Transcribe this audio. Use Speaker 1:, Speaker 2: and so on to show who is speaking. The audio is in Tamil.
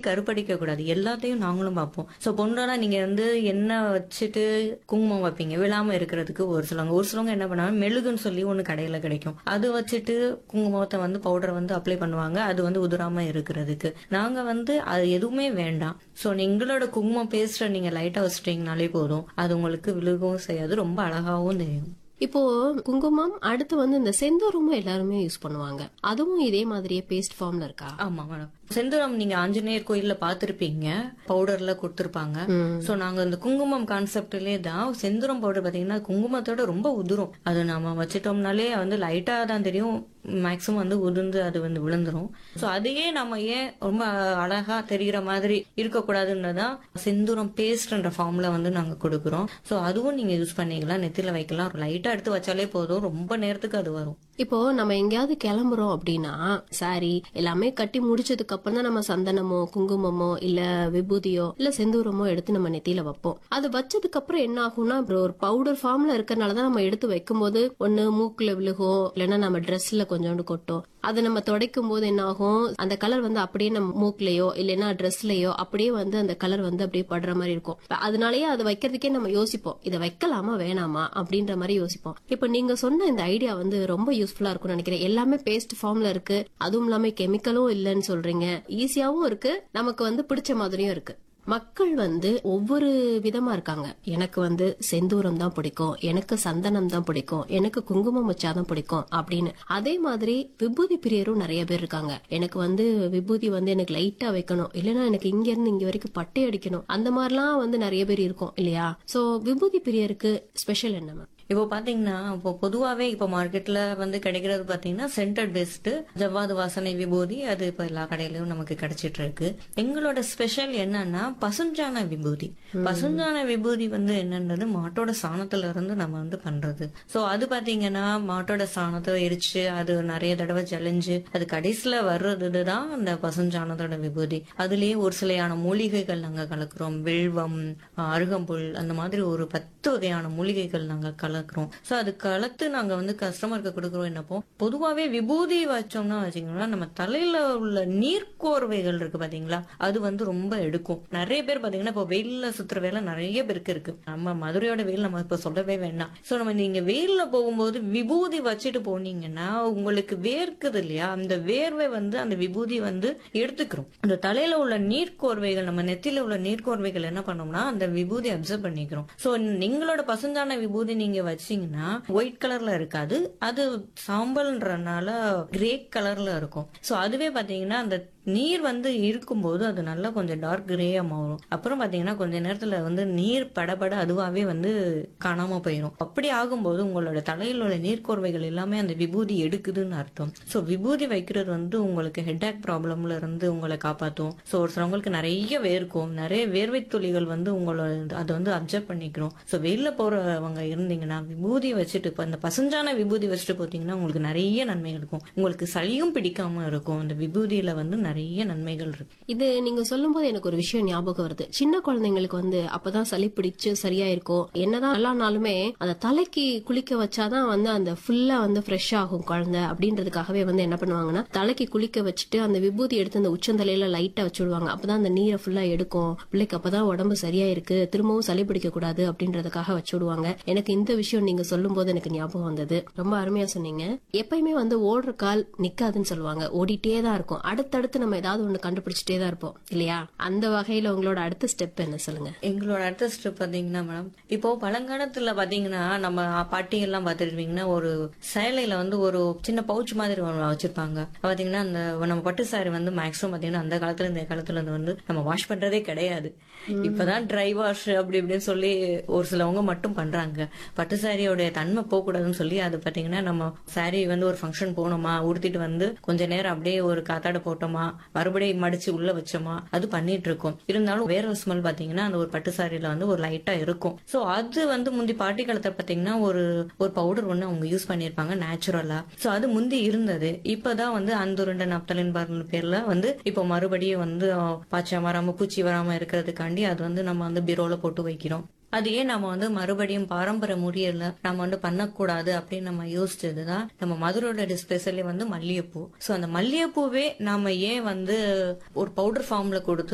Speaker 1: கருப்படிக்க கூடாது எல்லாத்தையும் நாங்களும் பார்ப்போம் சோ பொண்ணோட நீங்க வந்து எண்ணெய் வச்சுட்டு குங்குமம் வைப்பீங்க விழாம இருக்கிறதுக்கு ஒரு சிலவங்க ஒரு சிலவங்க என்ன பண்ணுவாங்க மெழுகுன்னு சொல்லி ஒண்ணு கடையில கிடைக்கும் அது வச்சுட்டு குங்குமத்தை வந்து பவுடர் வந்து அப்ளை பண்ணுவாங்க அது வந்து உதிராம இருக்கிறதுக்கு நாங்க வந்து அது எதுவுமே வேண்டாம் சோ எங்களோட குங்குமம் பேஸ்ட நீங்க லைட்டா வச்சுட்டீங்கனாலே போதும் அது உங்களுக்கு விழுகவும் செய்யாது ரொம்ப அழகாவும் தெரியும்
Speaker 2: இப்போ குங்குமம் அடுத்து வந்து இந்த செந்தூரமும் எல்லாருமே யூஸ் பண்ணுவாங்க அதுவும் இதே மாதிரியே பேஸ்ட் ஃபார்ம்ல இருக்கா
Speaker 1: ஆமா மேடம் செந்தூரம் நீங்க ஆஞ்சநேயர் கோயில்ல பாத்திருப்பீங்க பவுடர்ல கொடுத்திருப்பாங்க சோ நாங்க இந்த குங்குமம் கான்செப்ட்லயே தான் செந்தூரம் பவுடர் பாத்தீங்கன்னா குங்குமத்தோட ரொம்ப உதிரும் அது நம்ம வச்சிட்டோம்னாலே வந்து லைட்டா தான் தெரியும் மேக்சிமம் வந்து உதிர்ந்து அது வந்து விழுந்துரும் சோ அதையே நம்ம ஏன் ரொம்ப அழகா தெரிகிற மாதிரி இருக்கக்கூடாதுன்றதான் செந்தூரம் பேஸ்ட்ன்ற ஃபார்ம்ல வந்து நாங்க கொடுக்குறோம் சோ அதுவும் நீங்க யூஸ் பண்ணிக்கலாம் நெத்தில வைக்கலாம் லைட்டா எடுத்து வச்சாலே போதும் ரொம்ப நேரத்துக்கு அது வரும்
Speaker 2: இப்போ நம்ம எங்கேயாவது கிளம்புறோம் அப்படின்னா சாரி எல்லாமே கட்டி முடிச்சதுக்கு அப்புறம் தான் நம்ம சந்தனமோ குங்குமமோ இல்ல விபூதியோ இல்ல செந்தூரமோ எடுத்து நம்ம நெத்தியில வைப்போம் அது வச்சதுக்கு அப்புறம் என்ன ஆகும்னா அப்புறம் ஒரு பவுடர் ஃபார்ம்ல இருக்கறனாலதான் நம்ம எடுத்து வைக்கும்போது ஒண்ணு மூக்குல விழுகும் இல்லைன்னா நம்ம ட்ரெஸ்ல கொஞ்சோண்டு கொட்டும் அது நம்ம துடைக்கும் போது என்ன ஆகும் அந்த கலர் வந்து அப்படியே நம்ம மூக்குலயோ இல்லைன்னா ட்ரெஸ்லயோ அப்படியே வந்து அந்த கலர் வந்து அப்படியே படுற மாதிரி இருக்கும் அதனாலயே அதை வைக்கிறதுக்கே நம்ம யோசிப்போம் இதை வைக்கலாமா வேணாமா அப்படின்ற மாதிரி யோசிப்போம் இப்போ நீங்க சொன்ன இந்த ஐடியா வந்து ரொம்ப யூஸ்ஃபுல்லா இருக்கும்னு நினைக்கிறேன் எல்லாமே பேஸ்ட் ஃபார்ம்ல இருக்கு அதுவும் இல்லாம கெமிக்கலும் இல்லைன்னு சொல்றீங்க ஈஸியாவும் இருக்கு நமக்கு வந்து பிடிச்ச மாதிரியும் இருக்கு மக்கள் வந்து ஒவ்வொரு விதமா இருக்காங்க எனக்கு வந்து செந்தூரம் தான் பிடிக்கும் எனக்கு சந்தனம் தான் பிடிக்கும் எனக்கு குங்குமம் வச்சாதான் பிடிக்கும் அப்படின்னு அதே மாதிரி விபூதி பிரியரும் நிறைய பேர் இருக்காங்க எனக்கு வந்து விபூதி வந்து எனக்கு லைட்டா வைக்கணும் இல்லைன்னா எனக்கு இங்க இருந்து இங்க வரைக்கும் பட்டை அடிக்கணும் அந்த மாதிரிலாம் வந்து நிறைய பேர் இருக்கும் இல்லையா சோ விபூதி பிரியருக்கு ஸ்பெஷல் என்ன மேம்
Speaker 1: இப்போ பாத்தீங்கன்னா இப்போ பொதுவாவே இப்போ மார்க்கெட்ல வந்து கிடைக்கிறது பாத்தீங்கன்னா சென்டர் பெஸ்ட் ஜவ்வாது வாசனை விபூதி அது இப்போ எல்லா கடையிலயும் நமக்கு கிடைச்சிட்டு இருக்கு எங்களோட ஸ்பெஷல் என்னன்னா பசுஞ்சான விபூதி பசுஞ்சான விபூதி வந்து என்னன்றது மாட்டோட சாணத்துல இருந்து நம்ம வந்து பண்றது சோ அது பாத்தீங்கன்னா மாட்டோட சாணத்தை எரிச்சு அது நிறைய தடவை ஜலிஞ்சு அது கடைசியில வர்றது தான் அந்த பசுஞ்சாணத்தோட விபூதி அதுலயே ஒரு சிலையான மூலிகைகள் நாங்க கலக்குறோம் வில்வம் அருகம்புல் அந்த மாதிரி ஒரு பத்து வகையான மூலிகைகள் நாங்க கலக்குறோம் சோ அது கலத்து நாங்க வந்து கஸ்டமருக்கு கொடுக்குறோம் என்னப்போ பொதுவாவே விபூதி வச்சோம்னா வச்சுக்கோங்களேன் நம்ம தலையில உள்ள நீர்க்கோர்வைகள் இருக்கு பாத்தீங்களா அது வந்து ரொம்ப எடுக்கும் நிறைய பேர் பாத்தீங்கன்னா இப்போ வெயில்ல சுத்துற வேலை நிறைய பேருக்கு இருக்கு நம்ம மதுரையோட வெயில் நம்ம இப்ப சொல்லவே வேண்டாம் சோ நம்ம நீங்க வெயில்ல போகும்போது விபூதி வச்சுட்டு போனீங்கன்னா உங்களுக்கு வேர்க்குது இல்லையா அந்த வேர்வை வந்து அந்த விபூதி வந்து எடுத்துக்கிறோம் அந்த தலையில உள்ள நீர்க்கோர்வைகள் நம்ம நெத்தியில உள்ள நீர்க்கோர்வைகள் என்ன பண்ணோம்னா அந்த விபூதி அப்சர்வ் பண்ணிக்கிறோம் சோ நீங்களோட பசுஞ்சான விபூதி நீங்க வச்சீங்கன்னா ஒயிட் கலர்ல இருக்காது அது சாம்பல்ன்றனால கிரே கலர்ல இருக்கும் சோ அதுவே பாத்தீங்கன்னா அந்த நீர் வந்து இருக்கும்போது அது நல்லா கொஞ்சம் டார்க் கிரேயா மாறும் அப்புறம் பாத்தீங்கன்னா கொஞ்ச நேரத்துல வந்து நீர் படபட அதுவாவே வந்து காணாம போயிடும் அப்படி ஆகும்போது உங்களோட தலையில் உள்ள நீர்க்கோர்வைகள் எல்லாமே அந்த விபூதி எடுக்குதுன்னு அர்த்தம் சோ விபூதி வைக்கிறது வந்து உங்களுக்கு ஹெட்ஏக் ப்ராப்ளம்ல இருந்து உங்களை காப்பாத்தும் சோ ஒரு சிலவங்களுக்கு நிறைய வேர்க்கும் நிறைய வேர்வை துளிகள் வந்து உங்களோட அதை வந்து அப்சர்வ் பண்ணிக்கிறோம் சோ வெளில போறவங்க இருந்தீங்கன்னா விபூதி வச்சுட்டு இப்ப இந்த பசுஞ்சான விபூதி வச்சுட்டு போத்தீங்கன்னா உங்களுக்கு நிறைய நன்மைகள் இருக்கும் உங்களுக்கு சளியும் பிடிக்காம இருக்கும் இந்த விபூதியில வந்து நிறைய நன்மைகள் இருக்கு
Speaker 2: இது நீங்க சொல்லும் போது எனக்கு ஒரு விஷயம் ஞாபகம் வருது சின்ன குழந்தைங்களுக்கு வந்து அப்பதான் சளி பிடிச்சு சரியா இருக்கும் என்னதான் நல்லானாலுமே அந்த தலைக்கு குளிக்க வச்சாதான் வந்து அந்த ஃபுல்லா வந்து ஃப்ரெஷ் ஆகும் குழந்தை அப்படின்றதுக்காகவே வந்து என்ன பண்ணுவாங்கன்னா தலைக்கு குளிக்க வச்சுட்டு அந்த விபூதி எடுத்து அந்த உச்சந்தலையில லைட்டா வச்சு விடுவாங்க அப்பதான் அந்த நீரை ஃபுல்லா எடுக்கும் பிள்ளைக்கு அப்பதான் உடம்பு சரியா இருக்கு திரும்பவும் சளி பிடிக்க கூடாது அப்படின்றதுக்காக வச்சு விடுவாங்க எனக்கு இந்த விஷயம் நீங்க சொல்லும் போது எனக்கு ஞாபகம் வந்தது ரொம்ப அருமையா சொன்னீங்க எப்பயுமே வந்து ஓடுற கால் நிக்காதுன்னு சொல்லுவாங்க ஓடிட்டே தான் இருக்கும் அடுத்தடுத்து நம்ம ஏதாவது ஒண்ணு கண்டுபிடிச்சிட்டே தான் இருப்போம் இல்லையா அந்த வகையில உங்களோட அடுத்த ஸ்டெப் என்ன சொல்லுங்க
Speaker 1: எங்களோட அடுத்த ஸ்டெப் பாத்தீங்கன்னா மேடம் இப்போ பழங்காலத்துல பாத்தீங்கன்னா நம்ம பாட்டி எல்லாம் பாத்துருப்பீங்கன்னா ஒரு சேலையில வந்து ஒரு சின்ன பவுச் மாதிரி ஒண்ணு வச்சிருப்பாங்க பாத்தீங்கன்னா அந்த நம்ம பட்டு சாரி வந்து மேக்ஸிமம் பாத்தீங்கன்னா அந்த காலத்துல இந்த காலத்துல இருந்து வந்து நம்ம வாஷ் பண்றதே கிடையாது இப்பதான் ட்ரை வாஷ் அப்படி இப்படின்னு சொல்லி ஒரு சிலவங்க மட்டும் பண்றாங்க பட்டு சாரியோட தன்மை போக கூடாதுன்னு சொல்லி அது பாத்தீங்கன்னா நம்ம சாரி வந்து ஒரு ஃபங்க்ஷன் போனோமா உடுத்திட்டு வந்து கொஞ்ச நேரம் அப்படியே ஒரு காத்தாட போட்டோமா மறுபடியும் மடிச்சு உள்ள வச்சோமா அது பண்ணிட்டு இருக்கோம் இருந்தாலும் வேற ஒரு ஸ்மெல் பாத்தீங்கன்னா அந்த ஒரு பட்டு சாரியில வந்து ஒரு லைட்டா இருக்கும் சோ அது வந்து முந்தி பாட்டி காலத்துல பாத்தீங்கன்னா ஒரு ஒரு பவுடர் ஒண்ணு அவங்க யூஸ் பண்ணிருப்பாங்க நேச்சுரலா சோ அது முந்தி இருந்தது இப்பதான் வந்து அந்துருண்ட நப்தலின் பார்னு பேர்ல வந்து இப்போ மறுபடியும் வந்து பாய்ச்சா வராம பூச்சி வராம இருக்கிறதுக்காண்டி அது வந்து நம்ம வந்து பீரோல போட்டு வைக்கிறோம் அது ஏன் நம்ம வந்து மறுபடியும் பாரம்பரிய முறையில நம்ம வந்து பண்ணக்கூடாது அப்படின்னு நம்ம யோசிச்சதுதான் நம்ம மதுரோட ஸ்பெஷலி வந்து மல்லிகைப்பூ சோ அந்த மல்லிகைப்பூவே நாம ஏன் வந்து ஒரு பவுடர் ஃபார்ம்ல கொடுத்து